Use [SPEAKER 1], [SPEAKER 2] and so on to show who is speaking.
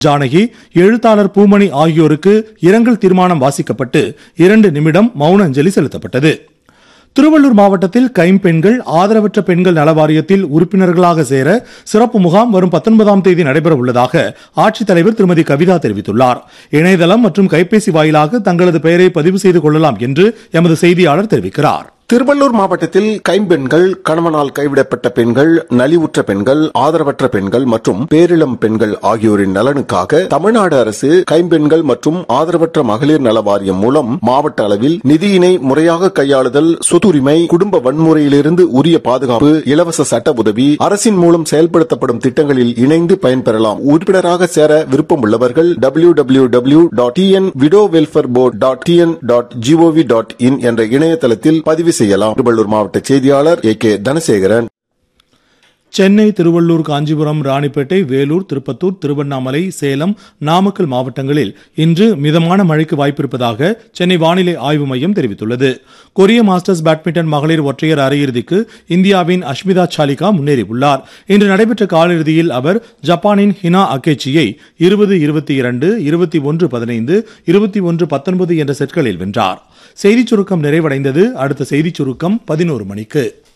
[SPEAKER 1] ஜானகி எழுத்தாளர் பூமணி ஆகியோருக்கு இரங்கல் தீர்மானம் வாசிக்கப்பட்டு இரண்டு நிமிடம் மௌன அஞ்சலி செலுத்தப்பட்டது திருவள்ளூர் மாவட்டத்தில் கைம்பெண்கள் ஆதரவற்ற பெண்கள் நல வாரியத்தில் உறுப்பினர்களாக சேர சிறப்பு முகாம் வரும் பத்தொன்பதாம் தேதி நடைபெற உள்ளதாக ஆட்சித்தலைவர் திருமதி கவிதா தெரிவித்துள்ளார் இணையதளம் மற்றும் கைபேசி வாயிலாக தங்களது பெயரை பதிவு செய்து கொள்ளலாம் என்று எமது செய்தியாளர் தெரிவிக்கிறார்
[SPEAKER 2] திருவள்ளூர் மாவட்டத்தில் கைம்பெண்கள் கணவனால் கைவிடப்பட்ட பெண்கள் நலிவுற்ற பெண்கள் ஆதரவற்ற பெண்கள் மற்றும் பேரிளம் பெண்கள் ஆகியோரின் நலனுக்காக தமிழ்நாடு அரசு கைம்பெண்கள் மற்றும் ஆதரவற்ற மகளிர் நல வாரியம் மூலம் மாவட்ட அளவில் நிதியினை முறையாக கையாளுதல் சொத்துரிமை குடும்ப வன்முறையிலிருந்து உரிய பாதுகாப்பு இலவச சட்ட உதவி அரசின் மூலம் செயல்படுத்தப்படும் திட்டங்களில் இணைந்து பயன்பெறலாம் உறுப்பினராக சேர விருப்பம் உள்ளவர்கள் W W W dot TN widow welfare board dot TN dot GOV dot in என்ற இணையதளத்தில் பதிவு செய்யலாம் திருவள்ளூர் மாவட்ட செய்தியாளர் ஏ கே தனசேகரன்
[SPEAKER 1] சென்னை திருவள்ளூர் காஞ்சிபுரம் ராணிப்பேட்டை வேலூர் திருப்பத்தூர் திருவண்ணாமலை சேலம் நாமக்கல் மாவட்டங்களில் இன்று மிதமான மழைக்கு வாய்ப்பிருப்பதாக சென்னை வானிலை ஆய்வு மையம் தெரிவித்துள்ளது கொரிய மாஸ்டர்ஸ் பேட்மிண்டன் மகளிர் ஒற்றையர் அரையிறுதிக்கு இந்தியாவின் அஷ்மிதா சாலிகா முன்னேறியுள்ளார் இன்று நடைபெற்ற காலிறுதியில் அவர் ஜப்பானின் ஹினா அகேச்சியை இருபது இருபத்தி இரண்டு இருபத்தி ஒன்று பதினைந்து இருபத்தி ஒன்று பத்தொன்பது என்ற செட்களில் வென்றார் செய்திச் சுருக்கம் நிறைவடைந்தது அடுத்த செய்திச் சுருக்கம் பதினோரு மணிக்கு